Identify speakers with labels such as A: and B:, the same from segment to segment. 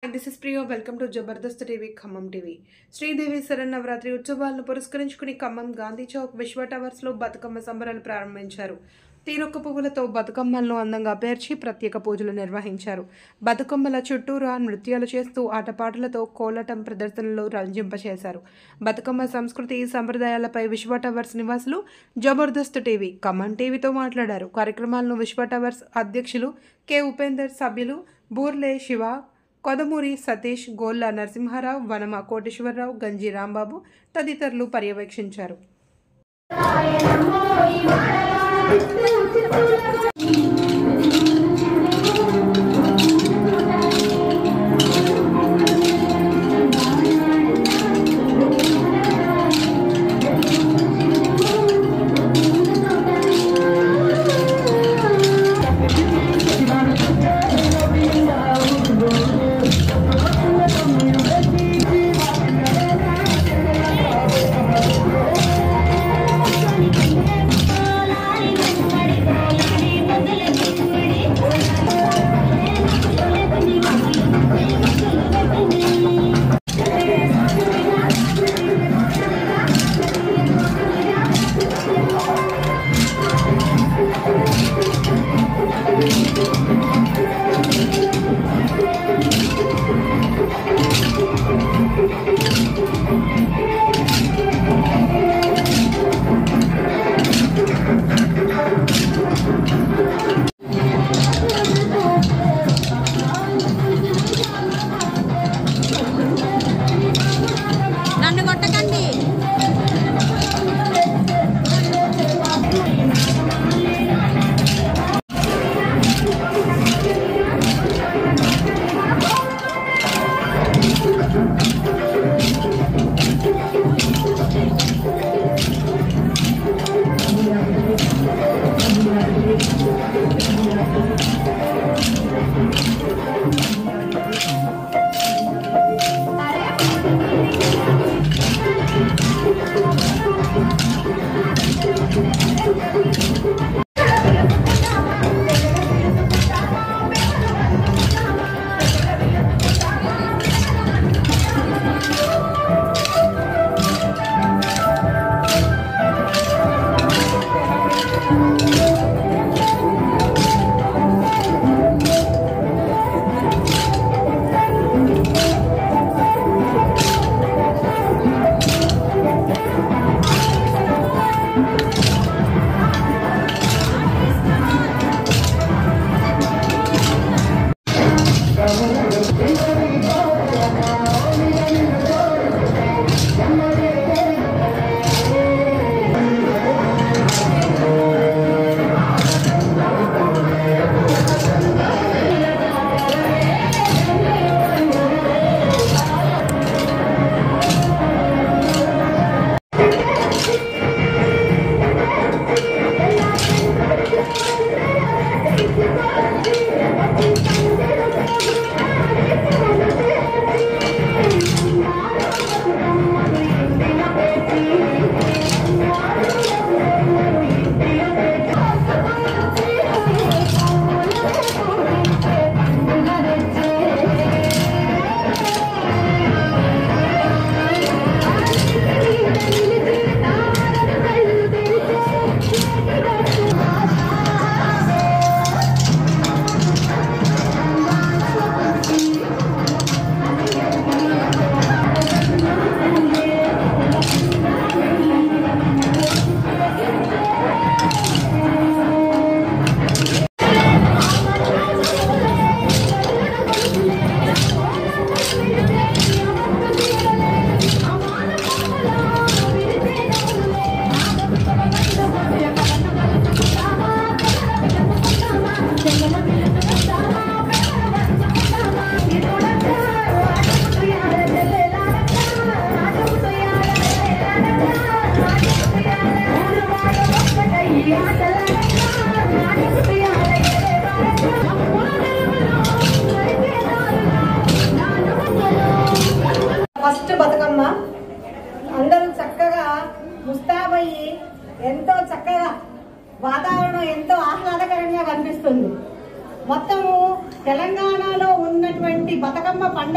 A: This is ప్రియో welcome to Jabardasth TV Khammam TV Sridevi Sharannavaratri ఉత్సవాలను పురస్కరించుకుని ఖమ్మం గాంధీ చౌక్ విశ్వ టవర్స్లో బతుకమ్మ సంబరాలు ప్రారంభించారు తీరొక్క పువ్వులతో బతుకమ్మలను అందంగా పేర్చి ప్రత్యేక పూజలు నిర్వహించారు బతుకమ్మల చుట్టూరా నృత్యాలు చేస్తూ ఆటపాటలతో కోలాటం ప్రదర్శనలు రంజింపచేశారు బతుకమ్మ సంస్కృతి సంప్రదాయాలపై విశ్వ టవర్స్ నివాసులు జబర్దస్త్ టీవీ ఖమ్మం టీవీతో మాట్లాడారు కార్యక్రమాలను విశ్వ టవర్స్ అధ్యక్షులు కె ఉపేందర్ సభ్యులు బూర్లే శివ కొదమూరి సతీష్ గోల్లా నరసింహారావు వనమ కోటేశ్వరరావు గంజి రాంబాబు తదితరులు పర్యవేక్షించారు
B: Thank you.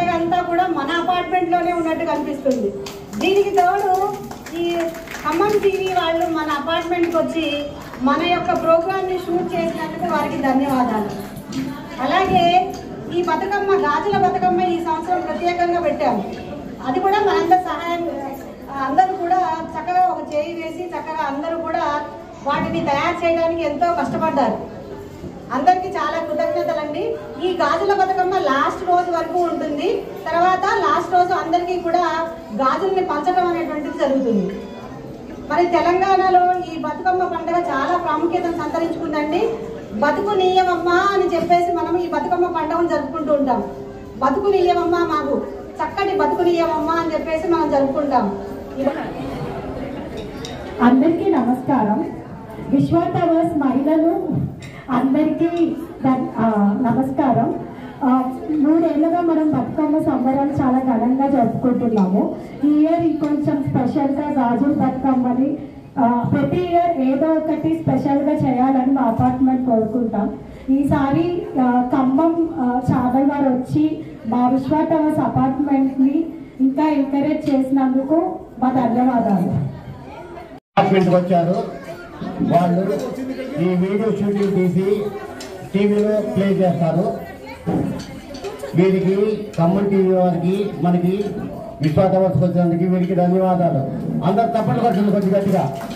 B: పండగ అంతా కూడా మన అపార్ట్మెంట్ లోనే ఉన్నట్టు కనిపిస్తుంది దీనికి తోడు ఈ ఖమ్మం టీవీ వాళ్ళు మన అపార్ట్మెంట్ కి వచ్చి మన యొక్క ప్రోగ్రామ్ ని షూట్ చేసినందుకు వారికి ధన్యవాదాలు అలాగే ఈ బతుకమ్మ గాజుల బతుకమ్మ ఈ సంవత్సరం ప్రత్యేకంగా పెట్టాము అది కూడా మనందరి సహాయం అందరూ కూడా చక్కగా ఒక చేయి వేసి చక్కగా అందరూ కూడా వాటిని తయారు చేయడానికి ఎంతో కష్టపడ్డారు అందరికీ చాలా కృతజ్ఞతలండి ఈ గాజుల బతుకమ్మ లాస్ట్ రోజు వరకు ఉంటుంది తర్వాత లాస్ట్ రోజు అందరికీ కూడా గాజుల్ని పంచడం అనేటువంటిది జరుగుతుంది మరి తెలంగాణలో ఈ బతుకమ్మ పండుగ చాలా ప్రాముఖ్యతను సంతరించుకుందండి బతుకు నీయమమ్మా అని చెప్పేసి మనం ఈ బతుకమ్మ పండుగను జరుపుకుంటూ ఉంటాం బతుకు నీయమమ్మా మాకు చక్కటి బతుకు నీయమమ్మా అని చెప్పేసి మనం జరుపుకుంటాం ఇవ-
C: అందరికీ నమస్కారం విశ్వ టవర్స్ మహిళలు అందరికీ ధన్- ఆ, నమస్కారం ఆ, మూడేళ్లుగా మనం బతుకమ్మ సంబరాలు చాలా ఘనంగా జరుపుకుంటున్నాము ఈ ఇయర్ కొంచెం స్పెషల్గా గాజుల బతుకమ్మని ఆ, ప్రతి ఇయర్ ఏదో ఒకటి స్పెషల్గా చేయాలని మా అపార్ట్మెంట్ కోరుకుంటాం ఈసారి ఆ, ఖమ్మం ఆ, చాదల్ గారు వచ్చి మా విశ్వ టవర్స్ అపార్ట్మెంట్ని ఇంకా ఎంకరేజ్ చేసినందుకు మా ధన్యవాదాలు
D: అపార్ట్మెంట్కి వచ్చారు వాళ్ళు ఈ వీడియో షూటింగ్ తీసి టీవీలో ప్లే చేస్తారు వీరికి ఖమ్మం టీవీ వారికి మనకి విశ్వాస వచ్చినందుకు వీరికి ధన్యవాదాలు అందరు తప్పట్లు కొట్టండి కొంచెం గట్టిగా